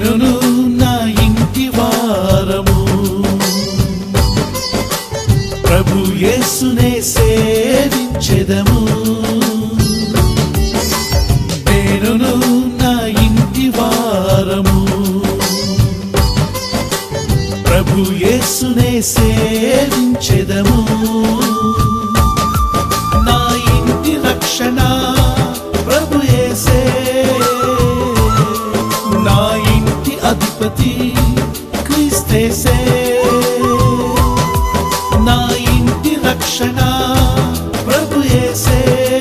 నేనును నా ఇంటి వారము ప్రభు యేసునే సేవించెదము నేనును నా ఇంటి వారము ప్రభు యేసునే సేవించెదము నా ఇంటి రక్షణ ప్రభు యేసే నా ఇంటి అధిపతి క్రీస్తేసే నా ఇంటి రక్షణ ప్రభు యేసే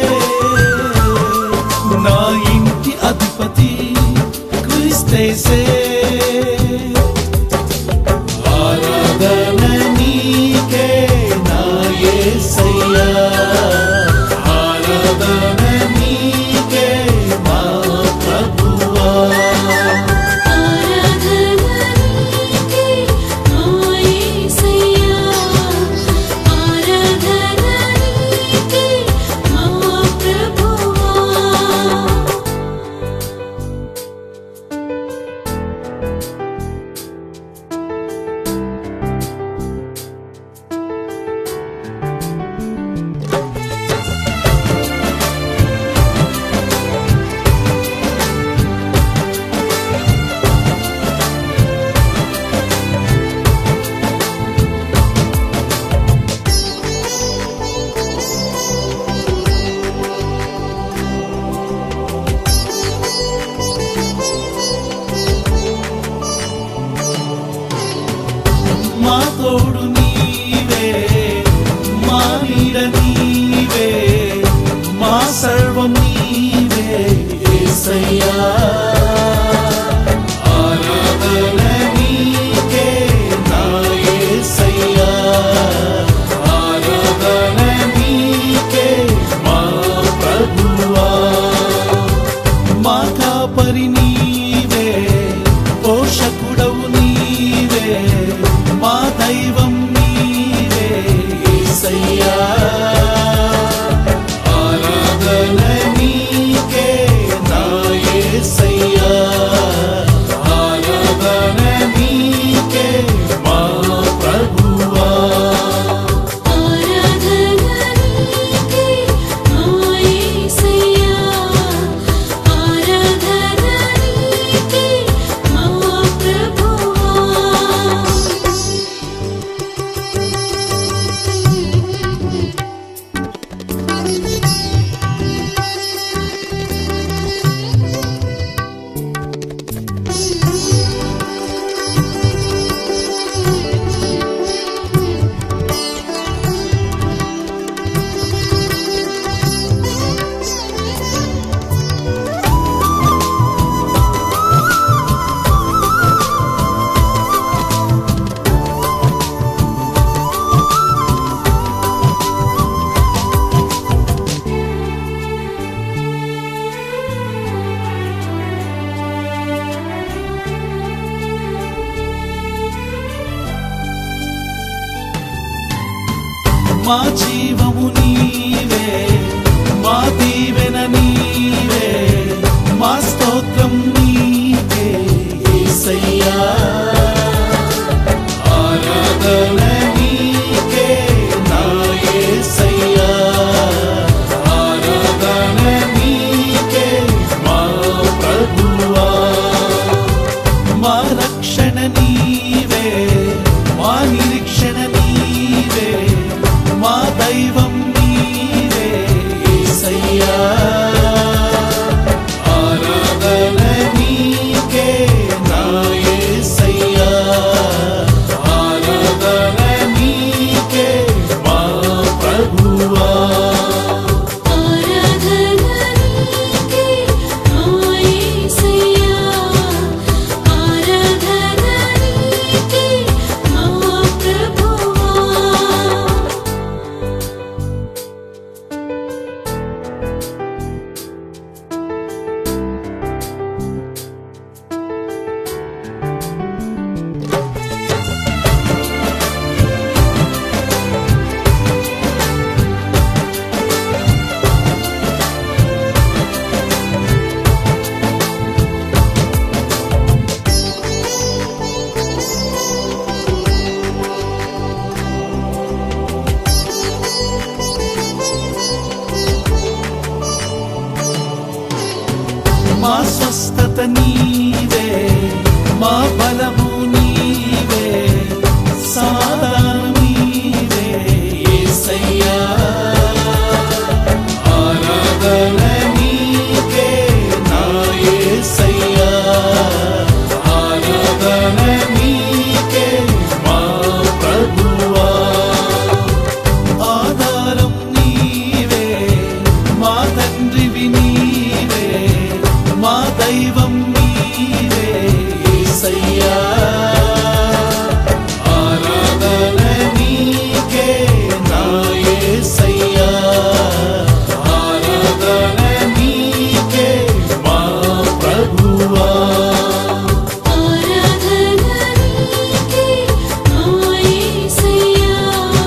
నా ఇంటి అధిపతి క్రీస్తేసే ఆరాధన నీకే నా యేసయ్యా ఆరాధన నీకే మా ప్రభువా ఆరాధననీకే నా యేసయ్యా ఆరాధననీకే మా ప్రభువా మా తోడు నీవే మా నీడ నీవే మా సర్వం నీవే యేసయ్యా ఆరాధన నీకే నా యేసయ్యా ఆరాధన నీకే మా ప్రభువా మా కాపరి నీవే పోషకుడవు నీవే మా దైవం నీవే యేసయ్యా ఆరాధన నీకే నా యేసయ్యా ఆరాధన నీకే మా ప్రభువా ఆరాధననీకే నా యేసయ్యా ఆరాధననీకే మా ప్రభువా మా జీవము నీవే మా దీవెన నీవే మా స్తోత్రం నీకే యేసయ్యా ఆరాధన నీకే నా యేసయ్యా ఆరాధన నీకే మా ప్రభువా మా రక్షణ నీవే మా నిరీక్షణ నీవే మా దైవం నీవే యేసయ్యా మా స్వస్థత నీవే మా బలము నీవే సమాధానం నీవే యేసయ్యా ఆరాధన నీకే నా యేసయ్యా ఆరాధన నీకే మా ప్రభువా ఆధారం నీవే మా తండ్రివి నీవే మా దైవం నీవే యేసయ్యా ఆరాధన నీకే నా యేసయ్యా ఆరాధన నీకే మా ప్రభువా ఆరాధన నీకే మా యేసయ్యా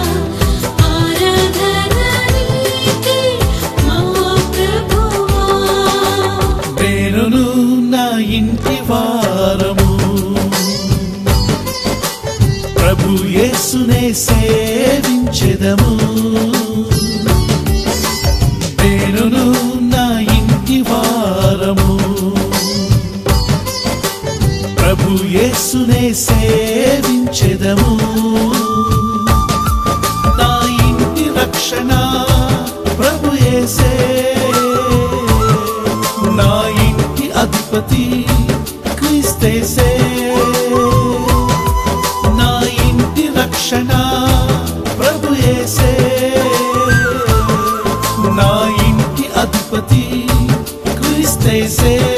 ఆరాధన నీకే మా ప్రభువా పేరును నా ఇంటి వారము ప్రభు యేసునే సేవించెదము పేరును నా ఇంటి వారము ప్రభు యేసునే సేవించెదము నా ఇంటి రక్షణ ప్రభు యేసే నా ఇంటి అధిపతి క్రీస్తేసే నా ఇంటి రక్షణ ప్రభు యేసే నా ఇంటి అధిపతి క్రీస్తేసే